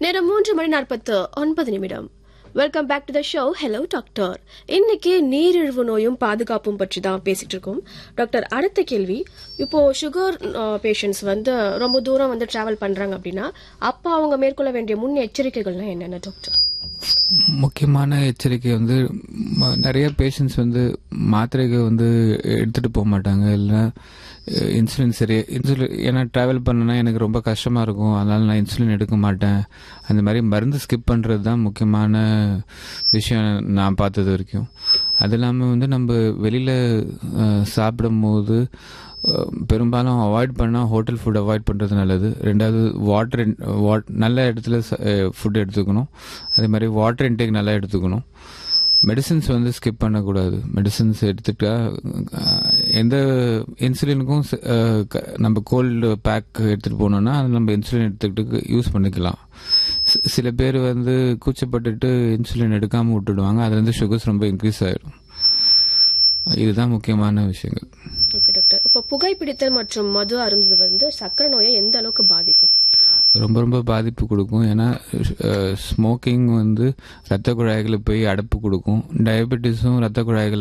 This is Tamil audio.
நேரம் மூன்று மணி நாற்பத்து ஒன்பது நிமிடம் welcome back to the show hello doctor இன்னைக்கு நீரிழிவு நோயும் பாதுகாப்பும் பற்றி தான் பேசிட்டு இருக்கோம் டாக்டர் அடுத்த கேள்வி இப்போ சுகர் பேஷண்ட்ஸ் வந்து ரொம்ப தூரம் வந்து டிராவல் பண்றாங்க அப்படின்னா அப்போ அவங்க மேற்கொள்ள வேண்டிய முன் எச்சரிக்கைகள்னா என்னென்ன டாக்டர் முக்கியமான எச்சரிக்கை வந்து ம- நிறைய பேஷண்ட்ஸ் வந்து மாத்திரைகள் வந்து எடுத்துட்டு போக மாட்டாங்க இல்லை இன்சுலின் சரி இன்சுலின் ஏன்னா ட்ராவல் பண்ணனா எனக்கு ரொம்ப கஷ்டமாக இருக்கும் அதனால நான் இன்சுலின் எடுக்க மாட்டேன் அந்த மாதிரி மருந்து ஸ்கிப் பண்ணுறது தான் முக்கியமான விஷயம் நான் பார்த்தது வரைக்கும் அது இல்லாமல் வந்து நம்ம வெளியில் சாப்பிடும் போது அஹ், பெரும்பாலும் அவாய்ட் பண்ணால் ஹோட்டல் ஃபுட் அவாய்ட் பண்ணுறது நல்லது ரெண்டாவது வாட்டர் வாட் நல்ல இடத்துல ஃபுட் எடுத்துக்கணும் அதே மாதிரி வாட்டர் இன்டேக் நல்லா எடுத்துக்கணும் மெடிசின்ஸ் வந்து ஸ்கிப் பண்ணக்கூடாது மெடிசின்ஸ் எடுத்துட்டா அஹ், எந்த இன்சுலினுக்கும் ச- அஹ், க- நம்ம கோல்டு பேக் எடுத்துகிட்டு போனோம்னா அது நம்ம இன்சுலின் எடுத்துக்கிட்டு யூஸ் பண்ணிக்கலாம் சி- சில பேர் வந்து கூச்சப்பட்டுட்டு இன்சுலின் எடுக்காமல் விட்டுடுவாங்க அதுலேருந்து சுகர்ஸ் ரொம்ப இன்க்ரீஸ் ஆயிடும் இதுதான் முக்கியமான விஷயங்கள் ஓகே டாக்டர் இப்போ புகைப்பிடித்தல் மற்றும் மது அருந்தது வந்து சக்கரை நோயை எந்த அளவுக்கு பாதிக்கும் ரொம்ப ரொம்ப பாதிப்பு கொடுக்கும் ஏன்னா ஸ்மோக்கிங் வந்து ரத்த குழாய்களை போய் அடைப்பு கொடுக்கும் டயபெட்டிஸும் ரத்த குழாய்களை